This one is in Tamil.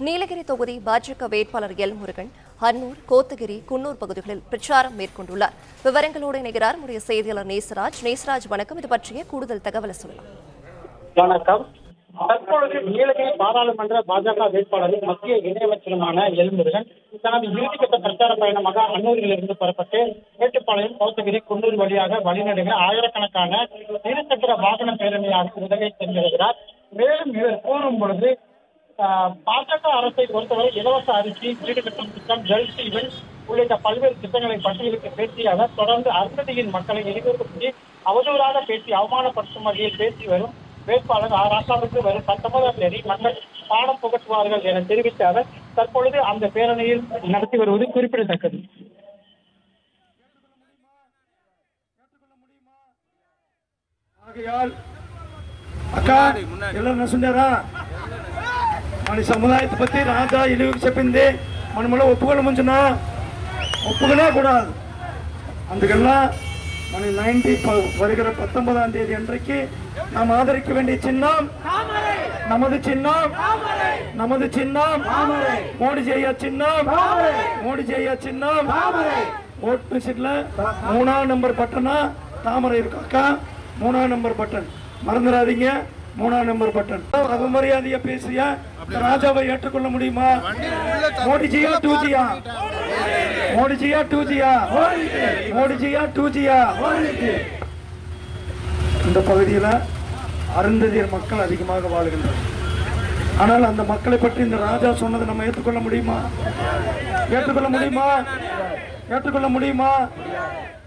நீலகிரி தொகுதி பாஜக வேட்பாளர் எல் முருகன் ஹன்னூர் கோத்தகிரி குன்னூர் பகுதிகளில் பிரச்சாரம் மேற்கொண்டுள்ளார் விவரங்களோடு இணைகிறார் நம்முடைய செய்தியாளர் நேசராஜ் நேசராஜ் வணக்கம் இது பற்றிய கூடுதல் தகவலை சொல்லலாம் வணக்கம் தற்பொழுது நீலகிரி பாராளுமன்ற பாஜக வேட்பாளரும் மத்திய இணையமைச்சருமான எல்முருகன் தனது இறுதிக்கட்ட பிரச்சார பயணமாக அன்னூரிலிருந்து புறப்பட்டு மேட்டுப்பாளையம் கோத்தகிரி குன்னூர் வழியாக வழிநடுக ஆயிரக்கணக்கான இருசக்கர வாகன பேரணியாக உதவி சென்றிருக்கிறார் மேலும் இவர் கூறும் பொழுது ஆஹ், பாஜக அரசை பொறுத்தவரை இலவச அரிசி வீடு கட்டும் திட்டம் ஜல் ஜீவன் உள்ளிட்ட பல்வேறு திட்டங்களை பட்டியலுக்கு பேசிய அவர் தொடர்ந்து அருந்ததியின் மக்களை இழிவுபடுத்தி அவதூறாக பேசி அவமானப்படுத்தும் வகையில் பேசி வரும் வேட்பாளர் ஆ ராசாவுக்கு வரும் பத்தொன்பதாம் தேதி மக்கள் பாடம் புகட்டுவார்கள் என தெரிவித்த அவர் தற்பொழுது அந்த பேரணியில் நடத்தி வருவது குறிப்பிடத்தக்கது ஆகையால் అక్క ఇలా నడుచుండారా మన సముదాయத்தை பத்தி ராஜா இழிவுக்கு చెప్పింది మనమలో ఒప్పుకోలేముంచున్నా ఒప్పుకునే கூடாது అందుకெல்லாம் మన நைன்டி வருகிற பத்தொன்பதாம் தேதி அன்றைக்கு நாம் ஆதரிக்க வேண்டிய சின்னம் நமது சின்னம் நமது சின்னம் மோடி ஜெயா சின்னம் மோடி ஜெயா சின்னம் ஓட்டு சீட்ல மூணாம் நம்பர் பட்டனா தாமரை இருக்கு அக்கா மூணாம் நம்பர் பட்டன் மறந்துடாதீங்க மூணாம் நம்பர் பட்டன் அவமரியாதையா பேசிய ராஜாவை ஏற்றுக்கொள்ள முடியுமா மோடிஜியா டூஜியா மோடிஜியா டூஜியா மோடிஜியா டூஜியா இந்த பகுதியில் அருந்ததியர் மக்கள் அதிகமாக வாழ்கின்றனர் ஆனால் அந்த மக்களை பற்றி இந்த ராஜா சொன்னதை நம்ம ஏற்றுக்கொள்ள முடியுமா ஏற்றுக்கொள்ள முடியுமா ஏற்றுக்கொள்ள முடியுமா